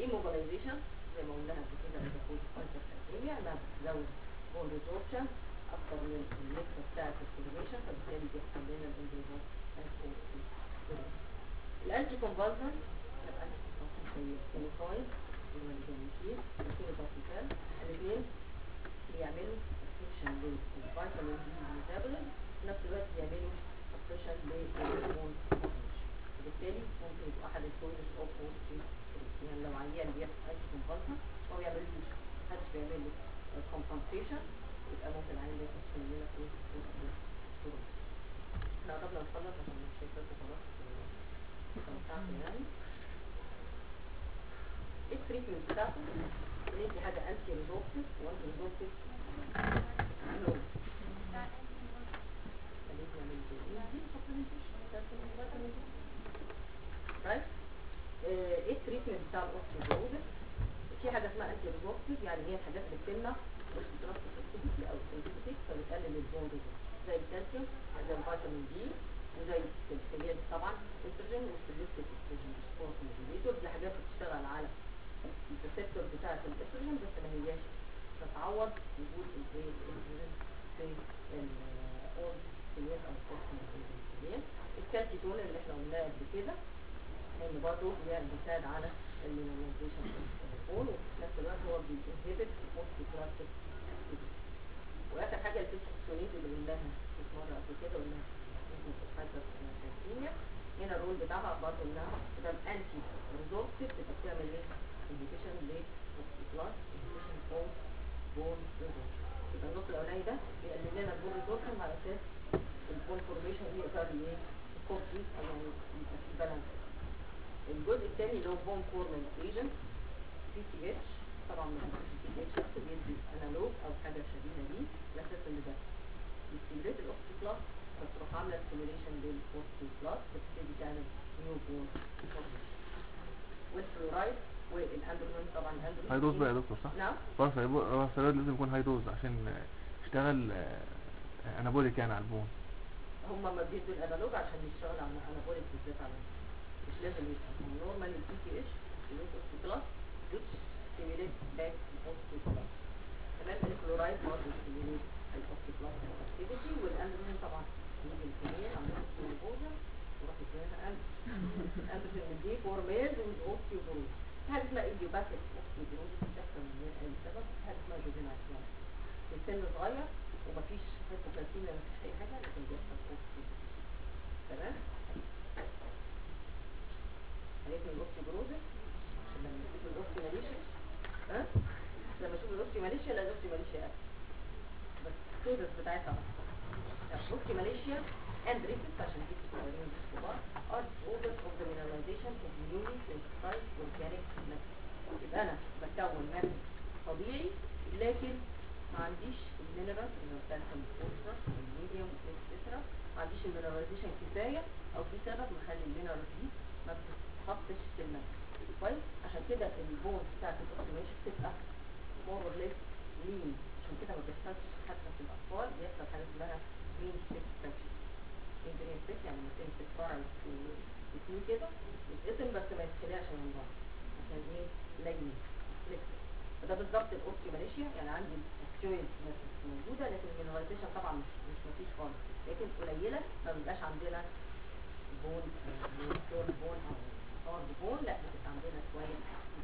الايموبلايزيشن زي ما قلنا قبل كده اذا كنت فايتر كالكيميا انها بتزود بون ريزوربشن اكتر من الليكتر بتاعت الكوريليشن فبالتالي بيحصل لنا الاندوزون الانتي كونفالسنت الانتي كونفالسنت زي الكيميكايد والماليزونيكين والكيميكال الاثنين بيعملوا افكشن للفيتامين دي ميتابوليزم في نفس الوقت بيعملوا افكشن للهرمون وبالتالي ممكن يبقى احد الكوزز اوف يعني لو عيان بياخد انتي كونفالسنت ما بيعملوش محدش بيعمل له كومبنسيشن يبقى ممكن العيان ده يخش مننا في الكورونا احنا قربنا نخلص عشان مش شايفاكم خلاص استمتعتوا يعني ايه التريتمنت بتاعته؟ ندي حاجة انتي ريزورتيف وانتي ريزورتيف نو خليتنا من دي supplementation رايت ايه التريتمنت بتاع الاوستيوبروزس في حاجه اسمها انتي ريزورتيف يعني هي الحاجات اللي بتمنع الاوستيوبروزس اكتيفيتي او السنسيتيف فبتقلل البون ريزورت زي الكالسيوم زي الفيتامين دي وزي السلسليات طبعا استروجين والسلسليت استروجين ريسبونس موديليتور دي حاجات بتشتغل على الريسبتور بتاعه الاستروجين بس ما هياش تتعوض وجود الايه الاستروجين في الاول سلسليات او الفوسفوليبيد الكالسيتون اللي احنا قلناه قبل كده ان برضه يعني بيساعد على المينراليزيشن البون وفي نفس الوقت هو بينهبت موست بلاستيك واخر حاجه الفيسكسونيت اللي قلناها في مره قبل كده قلناها ممكن في الهايبر كالسيميا هنا الرول بتاعها برضه انها تبقى انتي ريزورتيف تبقى بتعمل ايه؟ انهبيشن للاوستيكلاس انهبيشن اوف بون ريزورتيف يبقى النص الاولاني ده بيقلل لنا البون ريزورتيف على اساس البون فورميشن يقدر ايه؟ يكومبليت او يعني يبقى في بالانس الجزء الثاني اللي هو بون فورمال ايجنت سي تي اتش طبعا ما بيديش سي تي اتش بس بيدي انالوج او حاجه شبيهه ليه على اساس ان ده يستيميليت الاوستيكلاس فتروح عامله ستيميليشن للاوستيكلاس بتبتدي تعمل نيو بون فورميشن والفلورايد والاندرومين طبعا الاندرومين هاي دوز بقى يا دكتور صح؟ نعم خلاص هو الثيرويد لازم يكون هاي دوز عشان يشتغل انابوليك يعني على البون هم ما بيدوا الانالوج عشان يشتغل على انابوليك بالذات على مش لازم يبقى نورمال البي تي اتش الاوستيكلاس which stimulates back الاوستيكلاس تمام الكلورايد برضه stimulates الاوستيكلاس activity والاندروجين طبعا يجي الكمية عندنا اوستيوبوزا وراح يديها اندروجين اندروجين مديه فورميز والاوستيوبوز في حاجه اسمها ايديوباثيك اوستيوبوز بتحصل من غير اي سبب في حاجه اسمها جوفينايل في سن صغير ومفيش هايبوكالسيميا مفيش اي حاجه لكن بيحصل اوستيوبوز تمام عرفنا الاوستيوبروزس عشان لما نشوف الاوستيوماليشيا ها لما نشوف الاوستيوماليشيا لا الاوستيوماليشيا بس الكوزس بتاعتها الاوستيوماليشيا and rifts عشان دي الصغيرين مش كبار are disorders of the mineralization of newly synthesized organic matter يبقى انا بكون مادة طبيعي لكن ما عنديش المينرال اللي هو الكالسيوم والفوسفورس والميديوم والإكسترا ما عنديش المينراليزيشن كفايه او في سبب مخلي المينرال دي ما بتتحطش في الماء كويس عشان كده البون بتاعت الاوتوميشن بتبقى مور اور ليس لين عشان كده ما بيحصلش حتى في الاطفال بيحصل حاجه اسمها جرين ستيك فراكشن جرين ستيك يعني لما تمسك فرع وتسويه كده يتقسم بس ما يتخلعش من بعض عشان ايه لين فليكسبل فده بالظبط الاوستيوماليشيا يعني عندي الاكتويد موجوده لكن المينراليزيشن طبعا مش مش مفيش خالص لكن قليله ما بيبقاش عندنا بون بون بون او هارد بون لا بتبقى عندنا شويه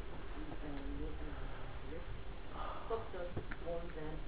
سوفتر بون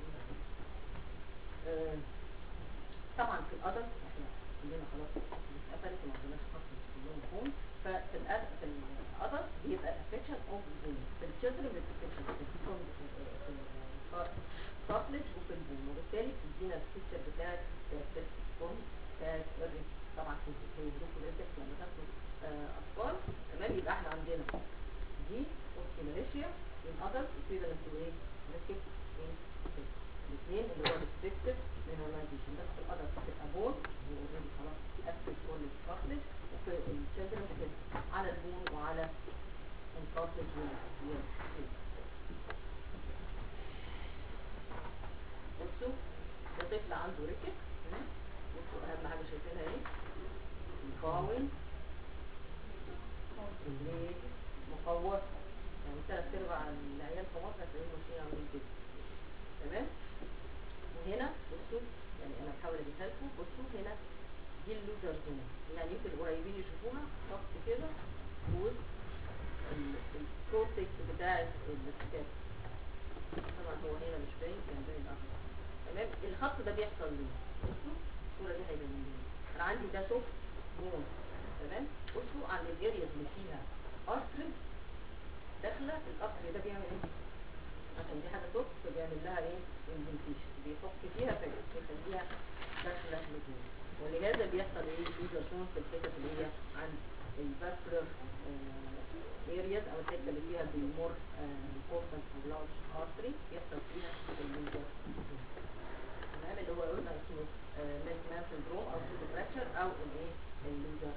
طبعا في الادلت احنا كلنا خلاص اتقفلت وما عندناش خط مش كلهم بون ففي الأد في الادلت بيبقى افكشن اوف بون في الشيلدرن بيبقى افكشن في الكون في الكارتلج وفي البون وبالتالي بتدينا البيكتشر بتاعت كاركترستيك بون بتاعت طبعا في الهيدروك والريتكس لما تاخدوا اطفال تمام يبقى احنا عندنا دي اوستيماليشيا الادلت equivalent to ايه؟ ريتكس الاثنين اللي هو restricted mineralization بس في الادلت بتبقى بون هو اوريدي خلاص قفل كل الكارتلج وفي الشيلدرن بتبقى على البون وعلى الكارتلج والسيل بصوا ده طفل عنده ريكت بصوا اهم حاجه شايفينها ايه مقاوم رجليه مقوس يعني ثلاث ارباع العيال في مصر هتلاقيهم ماشيين عاملين كده تمام وهنا بصوا يعني انا بحاول اجيبها لكم بصوا هنا دي اللوزر زون يعني يمكن القريبين يشوفوها خط كده وسط ال- الكورتكس بتاع الكتاب طبعا هو هنا مش باين كان باين اكتر تمام الخط ده بيحصل ليه بصوا الصوره دي هيبين لنا انا عندي ده سوفت بون تمام بصوا عند الاريا اللي فيها ارتري داخله القصر ده بيعمل ايه عشان دي حاجه سوفت فبيعمل لها ايه اندنتيشن بيحك فيها فيخليها داخله لجوه ولهذا بيحصل ايه لوزرشون في الحتت اللي هي عند الفاسكولار ارياز او الحته اللي فيها بيمر امبورتنت او لارج ارتري بيحصل فيها اللوزر تمام اللي هو قلنا اسمه مان مان سندروم او سودو فراكشر او الايه اللوزر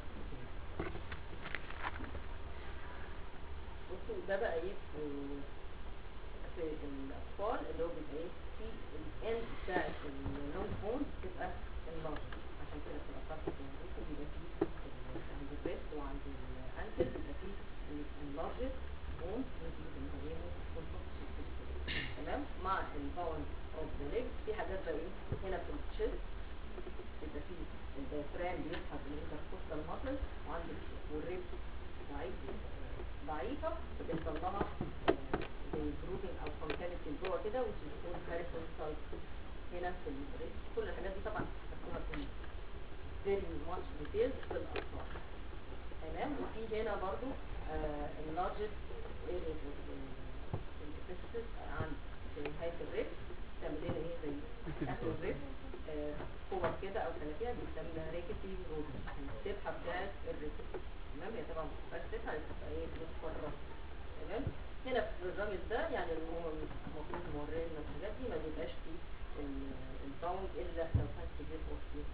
بصوا ده بقى ايه في في الاطفال اللي هو بيبقى ايه في الاند بتاعت اللونج بون بتبقى اللارج عشان كده في الاطفال بصوا بيبقى فيه ال- عند الريست وعند الانكل بيبقى فيه اللارجست بون نتيجه ان هي تمام مع الباوند اوف ذا ليج في حاجات بقى ايه هنا في الشيست بيبقى فيه الديافرام بيسحب الانتركوستال ماسل وعندك والريب ضعيف ضعيفه فبيحصل لها زي بروتين او كونكاليتي جوه كده which is called parasite هنا في الريب كل الحاجات دي طبعا هتاخدوها في very much details في الاطفال تمام وفي هنا برضو اللارجست اريا الابيسيس عند في نهايه الريب تعمل لنا ايه زي اخر الريب آه، كور كده او خلفيه بيسمى ريكتي رودن السبحه بتاعت الريب تمام هي طبعا مش سبحه هي بتبقى ايه متفرغه تمام هنا في الراجل ده يعني اللي هو المفروض مورينا لنا الحاجات دي ما بيبقاش فيه ال- الباوند الا لو كان كبير اوستيو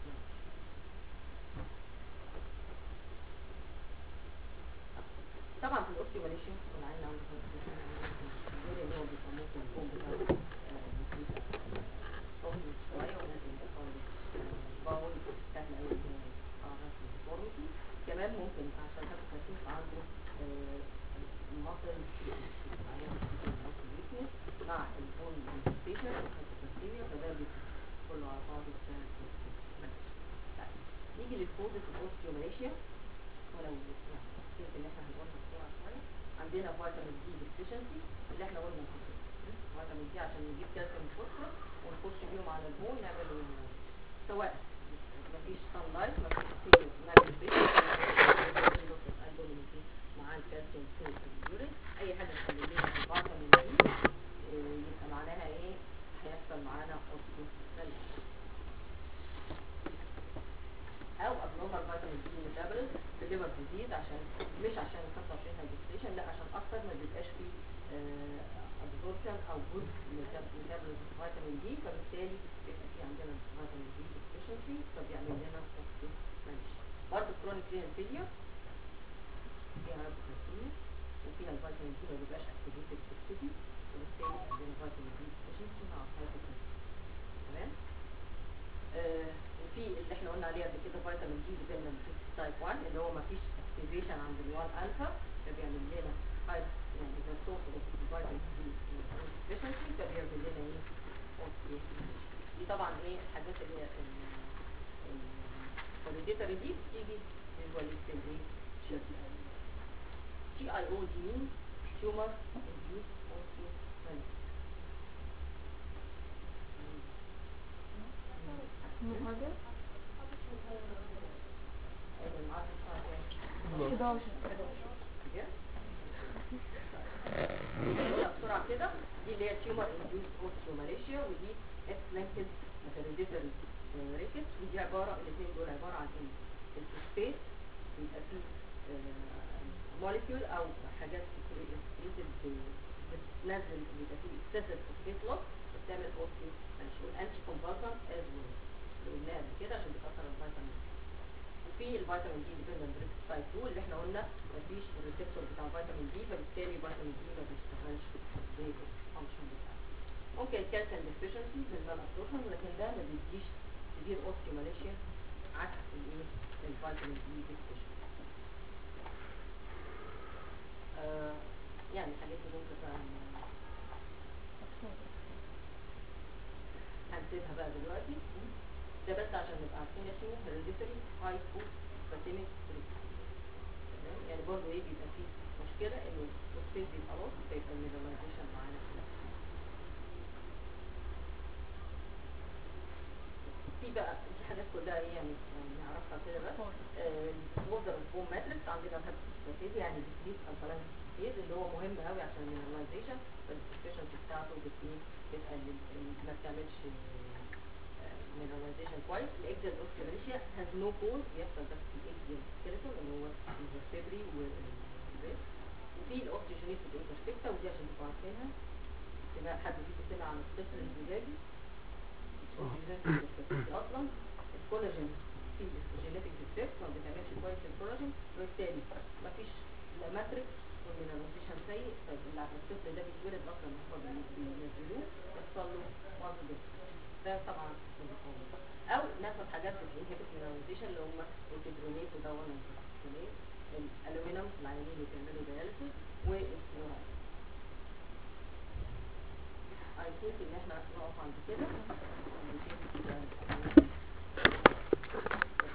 طبعا في الاوستيو ماليشيا والعين عنده غير ان هو بيبقى ممكن يكون بتاع اوستيو شويه وممكن يكون باول سهل قوي اعراض الديفورميتي كمان ممكن عشان هذا خفيف عنده المصل مع البون ستيشن والبكتيريا فده بيبقى كله على بعضه بتاع طيب نيجي للكودة الاوستيوماليشيا ولو يعني كيف اللي احنا هنقولها بسرعه شويه عندنا فيتامين دي ديفيشنسي اللي احنا قلنا فيتامين دي عشان نجيب كالسيوم وفوسفورس ونخش بيهم على البون نعمل سواء مفيش سان لايت مفيش سيريس نعمل مع الكالسيوم في اليورين اي حاجه تخلي لنا فيتامين دي آه، يبقى معناها ايه هيحصل معانا اوستيوماليشيا او abnormal vitamin D metabolism في liver disease عشان مش عشان 25 hydration لا عشان اكتر ما بيبقاش فيه آه، absorption او good meta- metabolism vitamin D فبالتالي بيبقى في عندنا vitamin D deficiency فبيعمل لنا osteomalacia برضه chronic renal failure فيها hypocalcemia وفيها الفيتامين دي ما بيبقاش activated في الكدني وبالتالي عندنا vitamin D deficiency مع hypocalcemia تمام آه، وفي اللي احنا قلنا عليه قبل كده فيتامين دي فيتامين تايب 1 اللي هو مفيش اكتيفيشن عند ال 1 الفا فبيعمل لنا هاي يعني ذا سورس اوف فيتامين دي ديفيشنسي فبيعمل لنا ايه osteoporosis. دي طبعا ايه الحاجات اللي هي الهيريديتري دي بتيجي يوجوالي في الايه تي اي او دي مين تيومر انديوس اوستيوماليسيس محاضر ايوه المعادله بتاعت ايه؟ 11 نقولها بسرعه كده دي اللي هي تيومر انديوس اوستيوماليشيا ودي اكس لينكد هيريديتري ريكتس ودي عباره الاثنين دول عباره عن ايه؟ الفوسفات بيبقى فيه موليكيول او حاجات سكريتد بتنزل بيبقى فيه اكسسيف فوسفات لوس بتعمل اوستيوماليشيا والانتي كومبالسنت از ويل اللي قلناها قبل كده عشان بتاثر على الفيتامين وفي الفيتامين دي ديبندنت ريسك تايب 2 اللي احنا قلنا مفيش الريسبتور بتاع الفيتامين دي فبالتالي الفيتامين دي ما بيشتغلش زي الفانكشن بتاعه ممكن الكالسيوم ديفيشنسي بالمال ابسوربشن لكن ده ما بيديش سيفير اوستيوماليشيا عكس الايه الفيتامين دي ديفيشنسي آه يعني حاجات هنسيبها بقى دلوقتي ده بس عشان نبقى عارفين اسمه hereditary hypophosphatemic risk تمام يعني برضه ايه بيبقى فيه مشكلة انه الفوسفات بيبقى lost فيبقى المينراليزيشن معانا في الأكل. في بقى دي حاجات كلها ايه يعني يعني نعرفها كده بس ووردر بوم ماتريكس عندنا الهيباتيز يعني ديكريس الكالين فيز اللي هو مهم قوي عشان المينراليزيشن فالافشنسي بتاعته بت ايه بتقلل ما بتعملش مينراليزيشن كويس الاكزيال اوستيوليشيا هاز نو كوز بيحصل بس في الاكزيال سكيلتون اللي هو الفيبري والريس وفي الاوستيوجينيس الانترسبكتا ودي عشان تبقوا عارفينها سمع حد فيكم سمع عن الطفل الزجاجي اصلا الكولاجين في جينيتك ديفكت ما بتعملش كويس الكولاجين وبالتالي مفيش لا ماتريكس والمينراليزيشن سيء فاللي على الطفل ده بيتولد اصلا هو بينزلوه يحصل له مصدر ده طبعا او ناخد حاجات بتنهبت مينراليزيشن اللي هم التدرونيت ودون الالومنيوم العيانين اللي بيعملوا دياليسيس والفلورايد I think ان احنا نقف عند كده